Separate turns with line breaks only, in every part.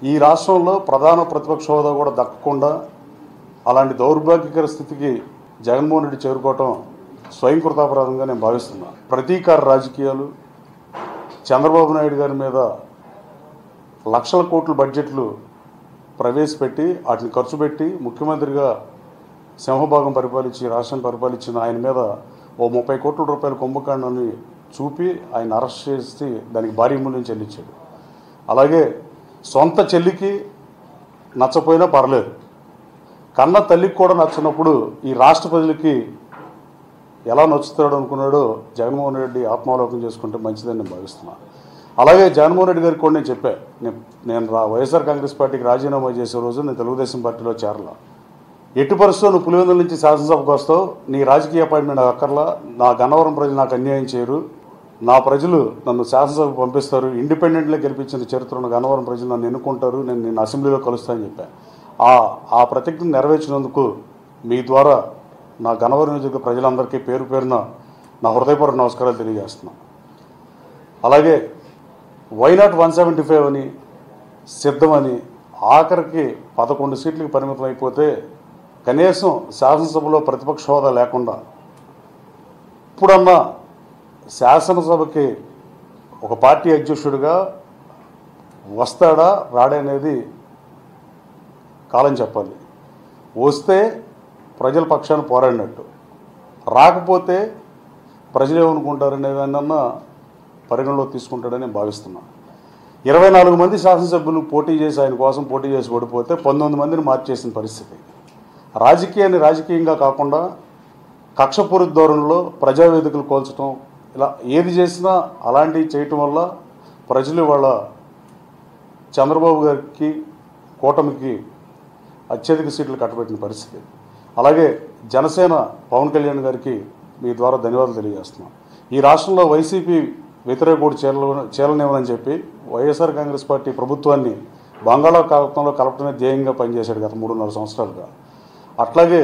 ఈ రాష్ట్రంలో ప్రధాన ప్రతిపక్ష హోదా కూడా దక్కకుండా అలాంటి దౌర్భాగ్యకర స్థితికి జగన్మోహన్ రెడ్డి చేరుకోవటం స్వయం కృతాపరాధంగా నేను భావిస్తున్నాను ప్రతీకార రాజకీయాలు చంద్రబాబు నాయుడు గారి మీద లక్షల కోట్ల బడ్జెట్లు ప్రవేశపెట్టి వాటిని ఖర్చు పెట్టి ముఖ్యమంత్రిగా సింహభాగం పరిపాలించి రాష్ట్రాన్ని పరిపాలించిన ఆయన మీద ఓ ముప్పై కోట్ల రూపాయల కుంభకాండాన్ని చూపి ఆయన అరెస్ట్ చేసి దానికి భారీ మూల్యం చెల్లించాడు అలాగే సొంత చెల్లికి నచ్చపోయినా పర్లేదు కన్న తల్లికి కూడా నచ్చినప్పుడు ఈ రాష్ట్ర ప్రజలకి ఎలా నచ్చుతాడు అనుకున్నాడో జగన్మోహన్ రెడ్డి ఆత్మావలోకం చేసుకుంటే మంచిదని నేను భావిస్తున్నాను అలాగే జగన్మోహన్ రెడ్డి గారికి కూడా నేను చెప్పా నేను నేను రా వైఎస్ఆర్ కాంగ్రెస్ పార్టీకి రాజీనామా చేసే రోజు నేను తెలుగుదేశం పార్టీలో చేరలా ఎట్టి పరిస్థితుల్లో నువ్వు పులివెందుల నుంచి శాసనసభకు వస్తావు నీ రాజకీయ అపాయింట్మెంట్ నాకు అక్కర్లా నా గన్నవరం ప్రజలు నాకు అన్యాయం చేయరు నా ప్రజలు నన్ను శాసనసభకు పంపిస్తారు ఇండిపెండెంట్గా గెలిపించిన చరిత్ర ఉన్న గన్నవరం ప్రజలు నన్ను ఎన్నుకుంటారు నేను నేను అసెంబ్లీలో కలుస్తానని చెప్పాను ఆ ఆ ప్రతిజ్ఞ నెరవేర్చినందుకు మీ ద్వారా నా గన్నవరం నియోజక ప్రజలందరికీ పేరు పేరున నా హృదయపూర్వక నమస్కారాలు తెలియజేస్తున్నాను అలాగే వైనాట్ వన్ సెవెంటీ ఫైవ్ అని సిద్ధమని ఆఖరికి పదకొండు సీట్లకు పరిమితం అయిపోతే కనీసం శాసనసభలో ప్రతిపక్ష హోదా లేకుండా ఇప్పుడన్నా శాసనసభకి ఒక పార్టీ అధ్యక్షుడిగా వస్తాడా రాడనేది కాలం చెప్పాలి వస్తే ప్రజల పక్షాన పోరాడినట్టు రాకపోతే ప్రజలు ఏమనుకుంటారనేదాన్నన్నా పరిగణలో తీసుకుంటాడని నేను భావిస్తున్నాను ఇరవై నాలుగు మంది శాసనసభ్యులు పోటీ చేసి ఆయన కోసం పోటీ చేసి ఓడిపోతే పంతొమ్మిది మందిని మార్చేసిన పరిస్థితి రాజకీయాన్ని రాజకీయంగా కాకుండా కక్షపూరిత ధోరణిలో ప్రజావేదికలు కోల్చడం ఇలా ఏది చేసినా అలాంటివి చేయటం వల్ల ప్రజలు వాళ్ళ చంద్రబాబు గారికి కూటమికి అత్యధిక సీట్లు కట్టబెట్టిన పరిస్థితి అలాగే జనసేన పవన్ కళ్యాణ్ గారికి మీ ద్వారా ధన్యవాదాలు తెలియజేస్తున్నాం ఈ రాష్ట్రంలో వైసీపీ వ్యతిరేక ఓటు చేరల చేరనివ్వనని చెప్పి వైఎస్ఆర్ కాంగ్రెస్ పార్టీ ప్రభుత్వాన్ని బంగాళాఖాతంలో కలపడమే ధ్యేయంగా పనిచేశాడు గత మూడున్నర సంవత్సరాలుగా అట్లాగే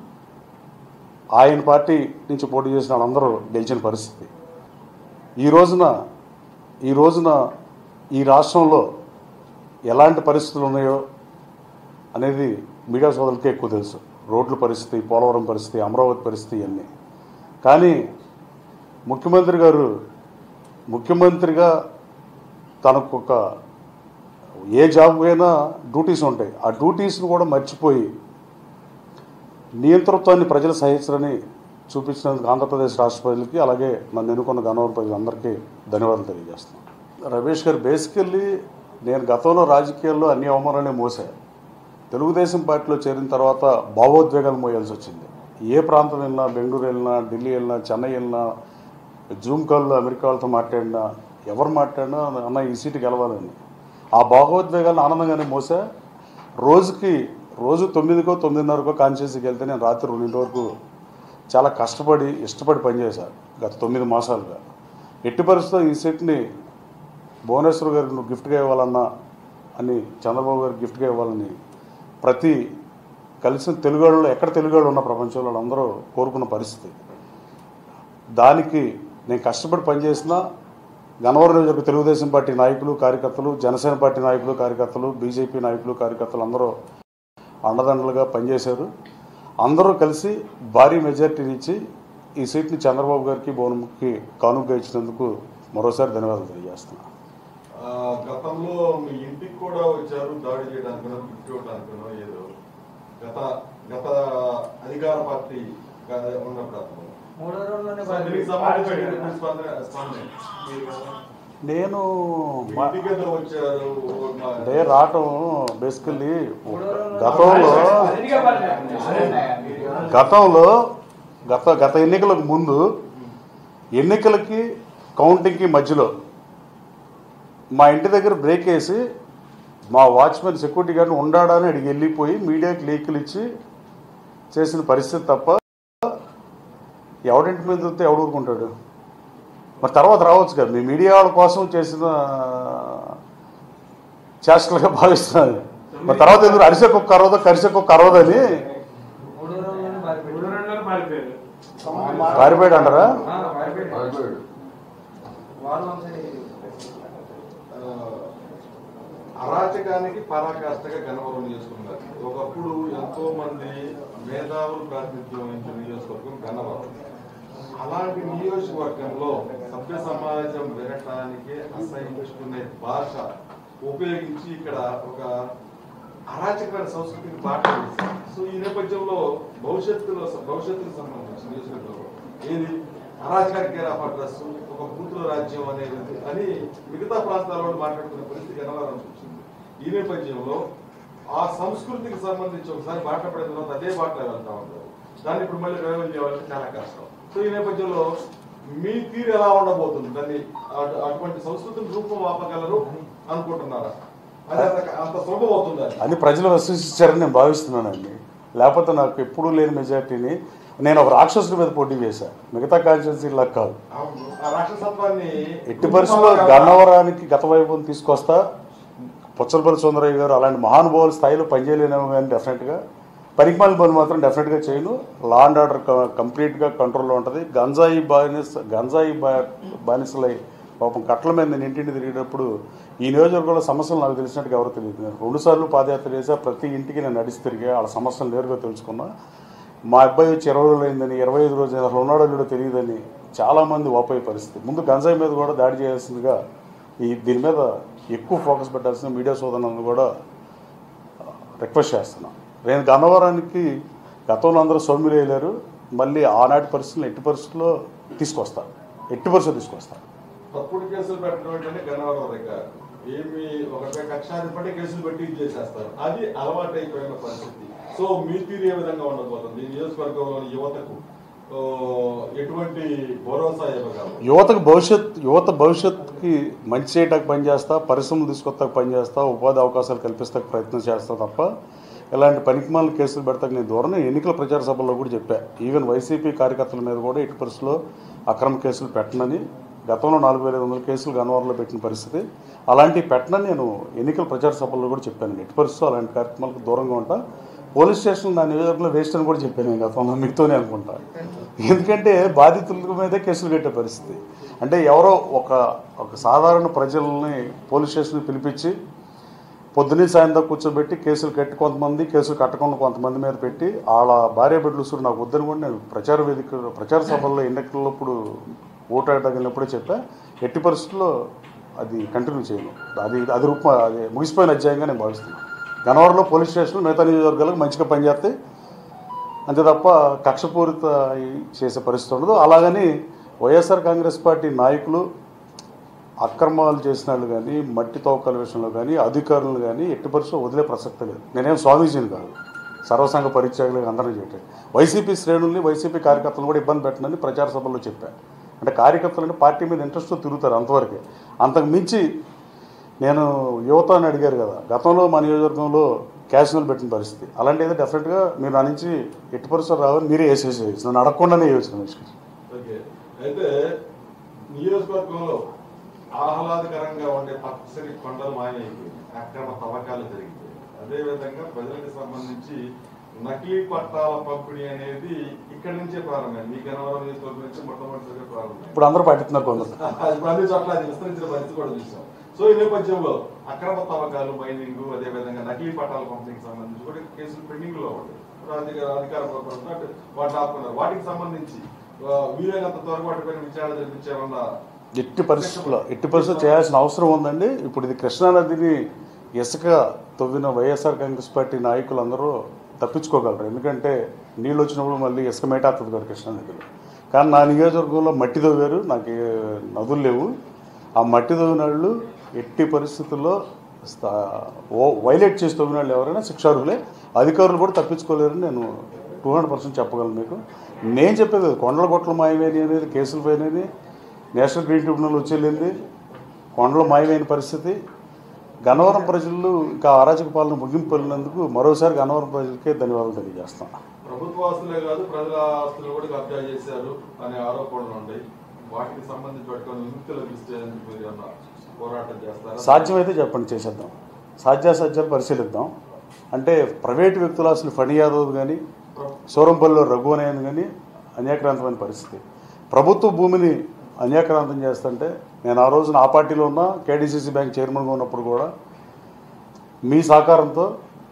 ఆయన పార్టీ నుంచి పోటీ చేసిన వాళ్ళందరూ గెలిచిన పరిస్థితి ఈ రోజున ఈ రోజున ఈ రాష్ట్రంలో ఎలాంటి పరిస్థితులు ఉన్నాయో అనేది మీడియా సోదరులకే ఎక్కువ తెలుసు రోడ్ల పరిస్థితి పోలవరం పరిస్థితి అమరావతి పరిస్థితి ఇవన్నీ కానీ ముఖ్యమంత్రి గారు ముఖ్యమంత్రిగా తనకు ఒక ఏ జాబ్ అయినా డ్యూటీస్ ఉంటాయి ఆ డ్యూటీస్ని కూడా మర్చిపోయి నియంతృత్వాన్ని ప్రజలు సహించరని చూపించినందుకు ఆంధ్రప్రదేశ్ రాష్ట్ర ప్రజలకి అలాగే నన్ను ఎన్నుకున్న గన్నవరం ప్రజలందరికీ ధన్యవాదాలు తెలియజేస్తున్నాను రమేష్ గారు బేసికల్లీ నేను గతంలో రాజకీయాల్లో అన్ని అవమానాలే మోసా తెలుగుదేశం పార్టీలో చేరిన తర్వాత భావోద్వేగాలు మోయాల్సి వచ్చింది ఏ ప్రాంతం వెళ్ళినా బెంగళూరు వెళ్ళినా ఢిల్లీ వెళ్ళినా చెన్నై వెళ్ళినా జూమ్ కాల్లో అమెరికా వాళ్ళతో మాట్లాడినా ఎవరు మాట్లాడినా అన్న ఈ సీటు గెలవాలని ఆ భావోద్వేగాలను ఆనందంగానే మోసా రోజుకి రోజు తొమ్మిదికో తొమ్మిదిన్నరకో కాన్షియస్కి వెళ్తే నేను రాత్రి రెండింటి వరకు చాలా కష్టపడి ఇష్టపడి పనిచేశాను గత తొమ్మిది మాసాలుగా ఎట్టి పరిస్థితుల్లో ఈ సీట్ని భువనేశ్వర్ గారికి నువ్వు గిఫ్ట్గా ఇవ్వాలన్నా అని చంద్రబాబు గారికి గిఫ్ట్గా ఇవ్వాలని ప్రతి కలిసిన తెలుగువాళ్ళు ఎక్కడ తెలుగువాళ్ళు ఉన్న ప్రపంచంలో వాళ్ళందరూ కోరుకున్న పరిస్థితి దానికి నేను కష్టపడి పనిచేసిన గన్నవరం నియోజక తెలుగుదేశం పార్టీ నాయకులు కార్యకర్తలు జనసేన పార్టీ నాయకులు కార్యకర్తలు బీజేపీ నాయకులు కార్యకర్తలు అందరూ అండదండలుగా పనిచేశారు అందరూ కలిసి భారీ మెజార్టీని ఇచ్చి ఈ సీట్ని చంద్రబాబు గారికి భువనముఖి కానుకగా ఇచ్చినందుకు మరోసారి ధన్యవాదాలు తెలియజేస్తున్నాను
ఆ, గతంలో మీ ఇంటికి కూడా వచ్చారు దాడి చేయడానికనో గిఫ్ట్ ఇవ్వడానికనో ఏదో గత గత అధికార పార్టీ గా- ఉన్నప్పుడు అతను.
మూడో రోజుల్లోనే
సో దీనికి సంబంధించి మీ స్పందన- స్పందన ఏంటి? మీరు కదా?
నేను
మీ
మా-
ఇంటికి ఏదో వచ్చారు మా-
అంటే రావటం బేసికల్లీ
మూడో రోజుల్లోనే
గతంలో
అధిక పార్టీ.
గతంలో గత గత ఎన్నికలకు ముందు ఎన్నికలకి కౌంటింగ్కి మధ్యలో మా ఇంటి దగ్గర బ్రేక్ వేసి మా వాచ్మెన్ సెక్యూరిటీ గార్డ్ని ఉండాడని అడిగి వెళ్ళిపోయి మీడియాకి లీకులు ఇచ్చి చేసిన పరిస్థితి తప్ప ఎవడింటి మీద వస్తే ఎవడు ఊరుకుంటాడు మరి తర్వాత రావచ్చు కదా మీ మీడియా వాళ్ళ కోసం చేసిన చేష్టలుగా భావిస్తున్నాను మరి తర్వాత ఎందుకు అరిసె కుక్క అరవదో కరిసె కుక్క అరవదని
మూడో రోజుల్లోనే పారిపోయాడు.
మూడు రెండులో మారిపోయారు
పారిపోయాడు అంటారా
ఆ, పారిపోయాడు. వారు వంశీ
ఆ, అరాచకానికి పరాకాష్ఠగా గన్నవరం నియోజకవర్గం ఒకప్పుడు ఎంతో మంది మేధావులు ప్రాతినిధ్యం వహించిన నియోజకవర్గం గన్నవరం అలాంటి నియోజకవర్గంలో సభ్య సమాజం వినటానికి అసహించుకునే భాష ఉపయోగించి ఇక్కడ ఒక అరాచకమైన సంస్కృతికి బాట వేశారు. సో ఈ నేపథ్యంలో భవిష్యత్తులో భవిష్యత్తుకు సంబంధించి నియోజకవర్గంలో ఏది అరాచకానికి అడ్రస్ ఒక బూతుల రాజ్యం అనేది అని మిగతా ప్రాంతాల్లో మాట్లాడుకునే పరిస్థితి కనవాలని వచ్చింది ఈ నేపథ్యంలో ఆ సంస్కృతికి సంబంధించి ఒకసారి మాట్లాడిన తర్వాత అదే బాటలో వెళ్తా ఉంటారు దాన్ని ఇప్పుడు మళ్ళీ రివైవల్ చేయాలంటే చాలా కష్టం సో ఈ నేపథ్యంలో మీ తీరు ఎలా ఉండబోతుంది దాన్ని అటు- అటువంటి సంస్కృతిని రూపం ఆపగలరు అనుకుంటున్నారా అది అంత- అంత సులభం అవుతుంది
అని ప్రజలు విశ్వసించారని నేను భావిస్తున్నానండి లేకపోతే నాకు ఎప్పుడూ లేని మెజార్టీని నేను ఒక రాక్షసుడి మీద పోటీ చేశాను మిగతా కాన్స్టిట్యున్సీలా కాదు
అవును. ఆ రాక్షసత్వాన్ని
ఎట్టి పరిస్థితుల్లో గన్నవరానికి గత వైభవం తీసుకొస్తా పుచ్చలపల్లి సుందరయ్య గారు అలాంటి మహానుభావుల స్థాయిలో పనిచేయలేనేమో కానీ డెఫినెట్గా పరిమాల పని మాత్రం డెఫినెట్గా చేయను లా అండ్ ఆర్డర్ కంప్లీట్గా కంట్రోల్లో ఉంటుంది గంజాయి బానిస గంజాయి బా బానిసలై పాపం కట్ల మీద నేను ఇంటింటి తిరిగేటప్పుడు ఈ నియోజకవర్గంలో సమస్యలు నాకు తెలిసినట్టుగా ఎవరు తెలియదు నేను రెండుసార్లు పాదయాత్ర చేసా ప్రతి ఇంటికి నేను నడిచి తిరిగా వాళ్ళ సమస్యలు నేరుగా తెలుసుకున్నా మా అబ్బాయి వచ్చి ఇరవై రోజులు అయిందని ఇరవై ఐదు రోజులు అసలు ఉన్నాడో లేడో తెలియదని చాలామంది వాపోయే పరిస్థితి ముందు గంజాయి మీద కూడా దాడి చేయాల్సిందిగా ఈ దీని మీద ఎక్కువ ఫోకస్ పెట్టాల్సిన మీడియా సోదరులను కూడా రిక్వెస్ట్ చేస్తున్నాను నేను గన్నవరానికి గతంలో అందరూ సౌమ్యులు వేయలేరు మళ్ళీ ఆనాటి పరిస్థితులు ఎట్టి పరిస్థితుల్లో తీసుకొస్తారు ఎట్టి పరిస్థితులు తీసుకొస్తారు
తప్పుడు కేసులు పెట్టడం ఏంటంటే గన్నవరం దగ్గర ఏమి ఒక కక్షాధిపతి కేసులు పెట్టి ఇది చేసేస్తారు అది అలవాటు అయిపోయిన పరిస్థితి సో మీ తీరు ఏ విధంగా ఉండబోతుంది ఈ నియోజకవర్గంలోని యువతకు ఓ, ఎటువంటి భరోసా ఇవ్వగలరు
యువతకు భవిష్యత్ యువత భవిష్యత్తుకి మంచి చేయటానికి పనిచేస్తా పరిశ్రమలు తీసుకొస్తాకు పనిచేస్తా ఉపాధి అవకాశాలు కల్పిస్తాకు ప్రయత్నం చేస్తా తప్ప ఇలాంటి పనికిమాల కేసులు పెడతాకు నేను దూరం ఎన్నికల ప్రచార సభల్లో కూడా చెప్పా ఈవెన్ వైసీపీ కార్యకర్తల మీద కూడా ఇటు పరిస్థితుల్లో అక్రమ కేసులు పెట్టనని గతంలో నాలుగు వేల ఐదు వందల కేసులు గన్నవరంలో పెట్టిన పరిస్థితి అలాంటివి పెట్టనని నేను ఎన్నికల ప్రచార సభల్లో కూడా చెప్పాను ఎటు పరిస్థితుల్లో అలాంటి కార్యక్రమాలకు దూరంగా ఉంటా పోలీస్ స్టేషన్ నా నియోజకవర్గంలో వేస్ట్ అని కూడా చెప్పాను నేను గతంలో మీతోనే అనుకుంటా ఎందుకంటే బాధితుల మీదే కేసులు కట్టే పరిస్థితి అంటే ఎవరో ఒక ఒక సాధారణ ప్రజల్ని పోలీస్ స్టేషన్కి పిలిపించి పొద్దున్నే సాయంత్రం కూర్చోబెట్టి కేసులు కట్టి కొంతమంది కేసులు కట్టకుండా కొంతమంది మీద పెట్టి వాళ్ళ భార్య బిడ్డలు చూడు నాకు వద్దని కూడా నేను ప్రచార వేదిక ప్రచార సభల్లో ఎన్నికలప్పుడు ఓటాడడానికి వెళ్ళినప్పుడే చెప్పా ఎట్టి పరిస్థితుల్లో అది కంటిన్యూ చేయను అది అది రూపం అది ముగిసిపోయిన అధ్యాయంగా నేను భావిస్తున్నాను గనవరంలో పోలీస్ స్టేషన్ మిగతా నియోజకవర్గాలకు మంచిగా పనిచేస్తాయి అంతే తప్ప కక్షపూరిత చేసే పరిస్థితి ఉండదు అలాగని వైఎస్ఆర్ కాంగ్రెస్ పార్టీ నాయకులు అక్రమాలు చేసిన వాళ్ళు కానీ మట్టి తవ్వకాల విషయంలో కానీ అధికారులు కానీ ఎట్టి పరిస్థితుల్లో వదిలే ప్రసక్తి లేదు నేనేం స్వామీజీని కాదు సర్వసంఘ పరిత్యాగులు అందరినీ చేయటం వైసీపీ శ్రేణుల్ని వైసీపీ కార్యకర్తలను కూడా ఇబ్బంది పెట్టనని ప్రచార సభల్లో చెప్పాను అంటే కార్యకర్తలు అంటే పార్టీ మీద ఇంట్రెస్ట్ తిరుగుతారు అంతవరకే అంతకు మించి నేను యువత అని అడిగారు కదా గతంలో మా నియోజకవర్గంలో క్యాషనల్ పెట్టిన పరిస్థితి అలాంటిది డెఫినెట్గా మీరు నా నుంచి ఎట్టి పరిస్థితులు రావాలి మీరే వేసేసేయచ్చు నన్ను అడగకుండానే వేయచ్చు నిష్కర్ష
ఓకే అయితే నియోజకవర్గంలో ఆహ్లాదకరంగా ఉండే పచ్చని కొండలు మాయమైపోయి అక్రమ తవ్వకాలు జరిగిపోయి అదేవిధంగా ప్రజలకు సంబంధించి నకిలీ పట్టాల పంపిణీ అనేది ఇక్కడి నుంచే ప్రారంభమైంది మీ గనవరం నియోజకవర్గం నుంచి మొట్టమొదటిసారిగా ప్రారంభమైంది
ఇప్పుడు అందరూ పట్టిస్తున్నారు కొందరు
అది అన్ని చోట్ల అది విస్తరించిన పరిస్థితి కూడా చూసాం సో ఈ నేపథ్యంలో అక్రమ తవ్వకాలు మైనింగ్ అదేవిధంగా నకిలీ పట్టాల పంపిణీకి సంబంధించి కూడా కేసులు పెండింగ్ లో ఉన్నాయి అధికార అధికార ప్రభుత్వం అంటే వాటిని ఆపుకున్నారు వాటికి సంబంధించి ఆ, వీలైనంత త్వరగా వాటిపైన విచారణ జరిపించామన్న
ఎట్టి పరిస్థితుల్లో ఎట్టి పరిస్థితుల్లో చేయాల్సిన అవసరం ఉందండి ఇప్పుడు ఇది కృష్ణానదిని ఇసుక తవ్విన వైఎస్ఆర్ కాంగ్రెస్ పార్టీ నాయకులందరూ తప్పించుకోగలరు ఎందుకంటే నీళ్ళు వచ్చినప్పుడు మళ్ళీ ఇసుక మేటాడుతుంది కదా కృష్ణానదిలో కానీ నా నియోజకవర్గంలో మట్టి తవ్వారు నాకు ఏ నదులు లేవు ఆ మట్టి తవ్విన వాళ్ళు ఎట్టి పరిస్థితుల్లో స్థా- ఓ- వైలేట్ చేసి తవ్విన వాళ్ళు ఎవరైనా శిక్షార్హులే అధికారులు కూడా తప్పించుకోలేరని నేను టూ హండ్రెడ్ పర్సెంట్ చెప్పగలను మీకు నేను చెప్పేది అది కొండల గొట్ల మాయమేని అనేది కేసులు పోయినది నేషనల్ గ్రీన్ ట్రిబ్యునల్ వచ్చేళ్ళింది కొండలు మాయమైన పరిస్థితి గన్నవరం ప్రజలు ఇంకా అరాచక పాలన ముగింపు వెళ్ళినందుకు మరోసారి గన్నవరం ప్రజలకే ధన్యవాదాలు తెలియజేస్తాం
ప్రభుత్వ ఆస్తులే కాదు ప్రజల ఆస్తులు కూడా కబ్జా చేశారు అనే ఆరోపణలు ఉన్నాయి వాటికి సంబంధించి వాటికి విముక్తి లభిస్తాయని మీరు ఏమన్నా పోరాటం చేస్తారా
సాధ్యమైతే చెప్పండి చేసేద్దాం సాధ్యాసాధ్యాలు పరిశీలిద్దాం అంటే ప్రైవేటు వ్యక్తుల అసలు ఫణి యాదవ్ కానీ సూరంపల్లిలో రఘువనయన్ కానీ అన్యాక్రాంతమైన పరిస్థితి ప్రభుత్వ భూమిని అన్యాక్రాంతం చేస్తుంటే నేను ఆ రోజున ఆ పార్టీలో ఉన్న కేడీసీసీ బ్యాంక్ చైర్మన్గా ఉన్నప్పుడు కూడా మీ సహకారంతో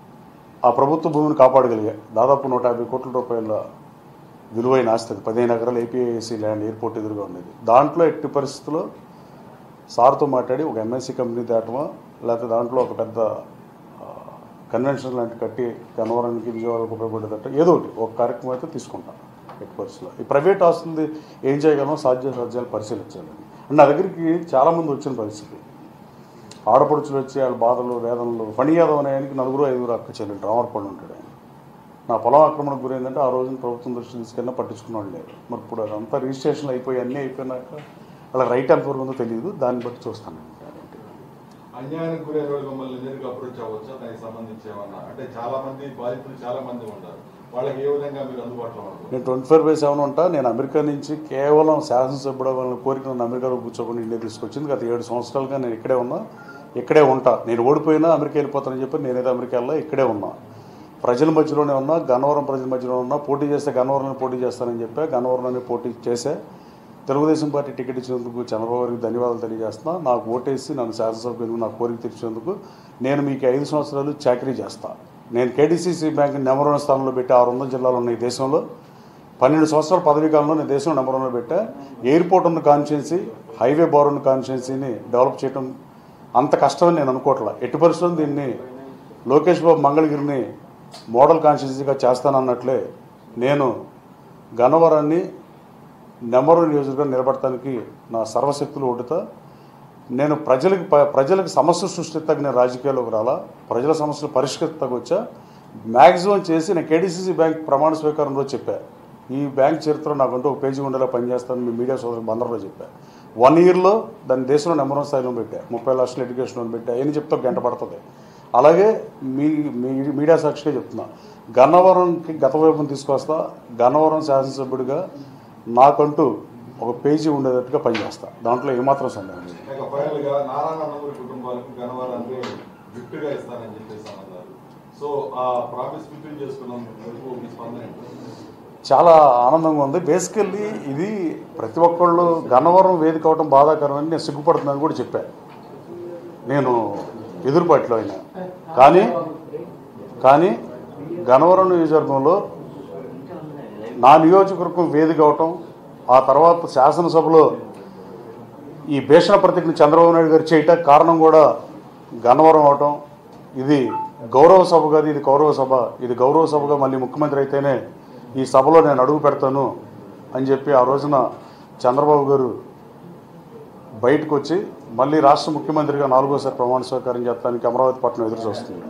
ఆ ప్రభుత్వ భూమిని కాపాడగలిగా దాదాపు నూట యాభై కోట్ల రూపాయల విలువైన ఆస్తి అది. పదిహేను ఎకరాల ఏపీఐసి ల్యాండ్ ఎయిర్పోర్ట్ ఎదురుగా ఉండేది దాంట్లో ఎట్టి పరిస్థితుల్లో సార్తో మాట్లాడి ఒక ఎంఎస్సి కంపెనీ తేటమా లేకపోతే దాంట్లో ఒక పెద్ద ఆ, కన్వెన్షన్ లాంటి కట్టి గన్నవరానికి విజయవాడకు ఉపయోగపడేదట ఏదో ఒకటి ఒక కార్యక్రమం అయితే తీసుకుంటాం ఎట్టి పరిస్థితుల్లో ఈ ప్రైవేట్ ఆస్తులది ఏం చేయగలమో సాధ్య సాధ్యాలు పరిశీలించాలి అండ్ నా దగ్గరికి చాలామంది వచ్చిన పరిస్థితి ఆడపడుచులు వచ్చి వాళ్ళ బాధలు వేదనలు ఫణి యాదవ్ అనే ఆయనకి నలుగురు ఐదుగురు అక్క చెల్లెలు రామర్పల్లి ఉంటాడు ఆయన నా పొలం ఆక్రమణకు గురైందంటే ఆ రోజున ప్రభుత్వం దృష్టి తీసుకెళ్ళినా పట్టించుకున్నాడు లేదు మరి ఇప్పుడు అదంతా రిజిస్ట్రేషన్ అయిపోయి అన్నీ అయిపోయినాక వాళ్ళ రైట్ ఎంతవరకు ఉందో తెలియదు దాన్ని బట్టి చూస్తాను
అన్యాయానికి గురైన వాళ్ళు మమ్మల్ని నేరుగా అప్రోచ్ అవ్వచ్చా దానికి సంబంధించి ఏమన్నా అంటే చాలా మంది బాధితులు చాలా మంది ఉంటారు వాళ్ళకి ఏ విధంగా మీరు అందుబాటులో ఉంటారు
నేను ట్వంటీ ఫోర్ బై సెవెన్ ఉంటా నేను అమెరికా నుంచి కేవలం శాసనసభ్యుడు వాళ్ళని కోరిక నన్ను అమెరికాలో కూర్చోకుండా ఇండియా తీసుకొచ్చింది గత ఏడు సంవత్సరాలుగా నేను ఇక్కడే ఉన్నా ఇక్కడే ఉంటా నేను ఓడిపోయినా అమెరికా వెళ్ళిపోతానని చెప్పి నేనైతే అమెరికా వెళ్ళా ఇక్కడే ఉన్నా ప్రజల మధ్యలోనే ఉన్నా గన్నవరం ప్రజల మధ్యలో ఉన్నా పోటీ చేస్తే గన్నవరంలో పోటీ చేస్తానని చెప్పా గన్నవరంలోనే పోటీ చేసే తెలుగుదేశం పార్టీ టికెట్ ఇచ్చినందుకు చంద్రబాబు గారికి ధన్యవాదాలు తెలియజేస్తున్నా నాకు ఓటేసి నన్ను శాసనసభకు నా కోరిక తీర్చినందుకు నేను మీకు ఐదు సంవత్సరాలు చాకరీ చేస్తా నేను కేడీసీసీ బ్యాంక్ నెంబర్ వన్ స్థానంలో పెట్టి ఆరు వందల జిల్లాలు ఉన్న ఈ దేశంలో పన్నెండు సంవత్సరాల పదవీ కాలంలో నేను దేశంలో నెంబర్ వన్లో పెట్టా ఎయిర్పోర్ట్ ఉన్న కాన్స్టిట్యున్సీ హైవే బోర్ ఉన్న కాన్స్టిట్యున్సీని డెవలప్ చేయడం అంత కష్టమని నేను అనుకోవట్లా ఎట్టి పరిస్థితుల్లో దీన్ని లోకేష్ బాబు మంగళగిరిని మోడల్ కాన్స్టిట్యున్సీగా చేస్తానన్నట్లే నేను గన్నవరాన్ని నెంబర్ వన్ నియోజకవర్గం నిలబడటానికి నా సర్వశక్తులు ఒడ్డుతా నేను ప్రజలకు ప- ప్రజలకు సమస్య సృష్టిస్తాక నేను రాజకీయాల్లోకి రాలా ప్రజల సమస్యలు పరిష్కరిస్తాకు వచ్చా మ్యాక్సిమం చేసి నేను కేడీసీసీ బ్యాంక్ ప్రమాణ స్వీకారంలో చెప్పా ఈ బ్యాంక్ చరిత్ర నాకంటూ ఒక పేజీ ఉండేలా పనిచేస్తాను మీ మీడియా సోదరు బందర్లో చెప్పా వన్ ఇయర్లో దాని దేశంలో నెంబర్ వన్ స్థాయిలో పెట్టా ముప్పై లక్షల ఎడ్యుకేషన్ లోన్ పెట్టా ఏం చెప్తా గంట పడుతుంది అలాగే మీ మీ మీడియా సాక్షిగా చెప్తున్నా గన్నవరంకి గత వైపును తీసుకొస్తా గన్నవరం శాసనసభ్యుడిగా నాకంటూ ఒక పేజీ ఉండేటట్టుగా పనిచేస్తా దాంట్లో ఏమాత్రం సందేహం లేదు
ఇక ఫైనల్ గా నారాయణ నందమూరి కుటుంబాలకు గణవారాన్ని గిఫ్ట్ గా ఇస్తానని చెప్పేసి అన్నారు సో ఆ ప్రామిస్ ఫుల్ఫిల్ చేసుకున్నందుకు మీ స్పందన ఏంటి?
చాలా ఆనందంగా ఉంది బేసికల్లీ ఇది ప్రతి ఒక్కళ్ళు గన్నవరం వేదిక అవడం బాధాకరమని నేను సిగ్గుపడుతున్నాను కూడా చెప్పాను నేను ఎదురుపాటిలో అయినా కానీ కానీ గన్నవరం నియోజకవర్గంలో నా నియోజకవర్గం వేదిక అవటం ఆ తర్వాత శాసనసభలో ఈ భీషణ ప్రతిజ్ఞ చంద్రబాబు నాయుడు గారు చేయటం కారణం కూడా గన్నవరం అవటం ఇది గౌరవ సభ కాదు ఇది గౌరవ సభ ఇది గౌరవ సభగా మళ్ళీ ముఖ్యమంత్రి అయితేనే ఈ సభలో నేను అడుగు పెడతాను అని చెప్పి ఆ రోజున చంద్రబాబు గారు బయటకు వచ్చి మళ్ళీ రాష్ట్ర ముఖ్యమంత్రిగా నాలుగోసారి ప్రమాణ స్వీకారం చేస్తానికి అమరావతి పట్టణం ఎదురు చూస్తుంది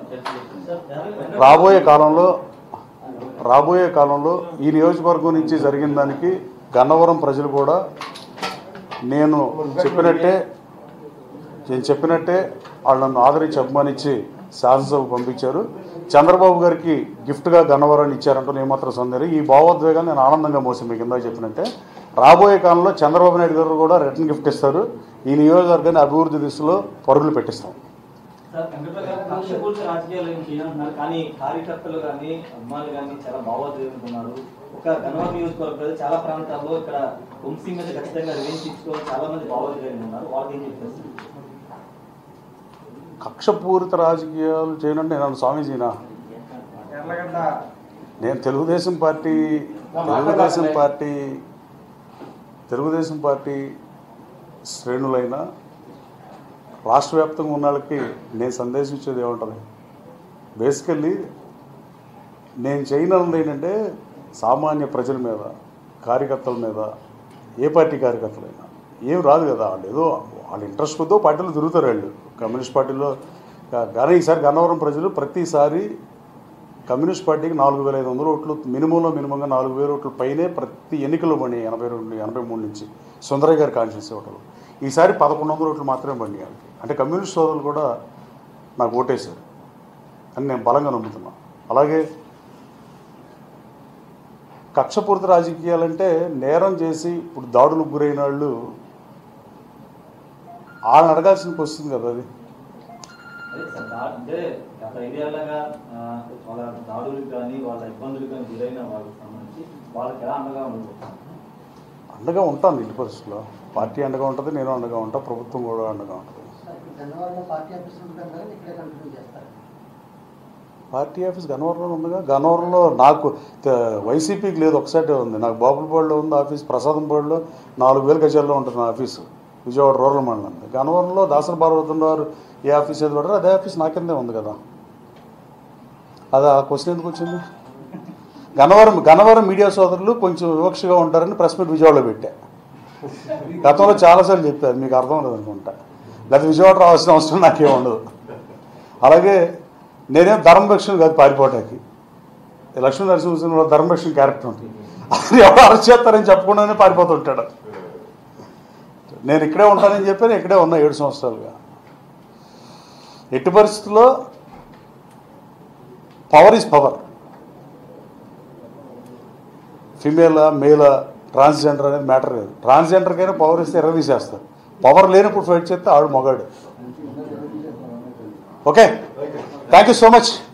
రాబోయే కాలంలో రాబోయే కాలంలో ఈ నియోజకవర్గం నుంచి జరిగిన దానికి గన్నవరం ప్రజలు కూడా నేను చెప్పినట్టే నేను చెప్పినట్టే వాళ్ళు నన్ను ఆదరించి అభిమానించి శాసనసభ పంపించారు చంద్రబాబు గారికి గిఫ్ట్గా గన్నవరాన్ని ఇచ్చారంటే ఏమాత్రం సందేహం ఈ భావోద్వేగాన్ని నేను ఆనందంగా మోసం మీకు ఇందాక చెప్పినట్టే రాబోయే కాలంలో చంద్రబాబు నాయుడు గారు కూడా రిటర్న్ గిఫ్ట్ ఇస్తారు ఈ నియోజకవర్గాన్ని అభివృద్ధి దిశలో పరుగులు పెట్టిస్తాం
సార్ కక్షపూర్తి రాజకీయాలు ఏం చేయాలంటున్నారు కానీ కార్యకర్తలు కానీ అమ్మాయిలు కానీ చాలా భావోద్వేగుతున్నారు ఒక గణవరం నియోజకవర్గం ప్రజలు చాలా ప్రాంతాల్లో ఇక్కడ వంశీ మీద ఖచ్చితంగా రివెంజ్ తీసుకోవాలి చాలా మంది భావోద్వేగులు ఉన్నారు వాళ్ళకి ఏం చెప్తారు సార్?
కక్షపూరిత రాజకీయాలు చేయనంటే నేను స్వామీజీనా
ఎర్లగడ్డ
నేను Telugu Desam party Telugu Desam party Telugu Desam party శ్రేణులైన రాష్ట్ర వ్యాప్తంగా ఉన్న వాళ్ళకి నేను సందేశం ఇచ్చేది ఏముంటుంది బేసికల్లీ నేను చేయనన్నది ఏంటంటే సామాన్య ప్రజల మీద కార్యకర్తల మీద ఏ పార్టీ కార్యకర్తలైనా ఏం రాదు కదా వాళ్ళు ఏదో వాళ్ళ ఇంట్రెస్ట్ కొద్దో పార్టీలో తిరుగుతారు వాళ్ళు కమ్యూనిస్ట్ పార్టీలో కా- కానీ ఈసారి గన్నవరం ప్రజలు ప్రతిసారి కమ్యూనిస్ట్ పార్టీకి నాలుగు వేల ఐదు వందల ఓట్లు మినిమంలో మినిమంగా నాలుగు వేల ఓట్లు పైనే ప్రతి ఎన్నికల్లో పడి ఎనభై రెండు ఎనభై మూడు నుంచి సుందరయ్య గారి కాన్షియన్స్ ఓటర్లు ఈసారి పదకొండు వందల ఓట్లు మాత్రమే పడి వాళ్ళకి అంటే కమ్యూనిస్ట్ సోదరులు కూడా నాకు ఓటేశారు అని నేను బలంగా నమ్ముతున్నా అలాగే కక్షపూరిత రాజకీయాలంటే నేరం చేసి ఇప్పుడు దాడులకు గురైన వాళ్ళు వాళ్ళని అడగాల్సిన వస్తుంది కదా అది
అదే సార్ దా- అంటే గత ఐదేళ్లగా ఆ, వాళ్ళ దాడులకు కానీ వాళ్ళ ఇబ్బందులకు కానీ గురైన వాళ్ళకి సంబంధించి వాళ్ళకి ఎలా అండగా ఉండబోతున్నారు
అండగా ఉంటాను ఇంటి పరిస్థితుల్లో పార్టీ అండగా ఉంటుంది నేను అండగా ఉంటా ప్రభుత్వం కూడా అండగా ఉంటుంది
గన్నవరంలో పార్టీ ఆఫీస్ ఉంటుంది కదా ఇక్కడే కంటిన్యూ చేస్తారు
పార్టీ ఆఫీస్ గన్నవరంలో ఉందిగా గన్నవరంలో నాకు త- వైసీపీకి లేదు ఒకసారి ఉంది నాకు బాపులపాడులో ఉంది ఆఫీస్ ప్రసాదంపాడులో నాలుగు వేల గజాల్లో ఉంటుంది నా ఆఫీసు విజయవాడ రూరల్ మండలం గన్నవరంలో దాసరి భారవతం గారు ఏ ఆఫీస్ ఏది పడారో అదే ఆఫీస్ నా కిందే ఉంది కదా అది ఆ క్వశ్చన్ ఎందుకు వచ్చింది గన్నవరం గన్నవరం మీడియా సోదరులు కొంచెం వివక్షగా ఉంటారని ప్రెస్ మీట్ విజయవాడలో పెట్టా గతంలో చాలాసార్లు చెప్పారు మీకు అర్థం లేదు అనుకుంటా లేదా విజయవాడ రావాల్సిన అవసరం నాకేం ఉండదు అలాగే నేనేం ధర్మభక్షణ కాదు పారిపోవటానికి ఈ లక్ష్మీ నరసింహ ధర్మభక్షణ క్యారెక్టర్ ఉంటుంది అది ఎవరు అరెస్ట్ చేస్తారని చెప్పకుండానే పారిపోతుంటాడు నేను ఇక్కడే ఉంటానని చెప్పాను ఇక్కడే ఉన్నా ఏడు సంవత్సరాలుగా ఎట్టి పరిస్థితుల్లో పవర్ ఈజ్ పవర్ ఫిమేలా మేలా ట్రాన్స్జెండర్ అనేది మ్యాటర్ లేదు ట్రాన్స్జెండర్కైనా పవర్ ఇస్తే ఎర్రదీసేస్తారు పవర్ లేనప్పుడు ఫైట్ చేస్తే ఆడు మగాడు okay thank you so much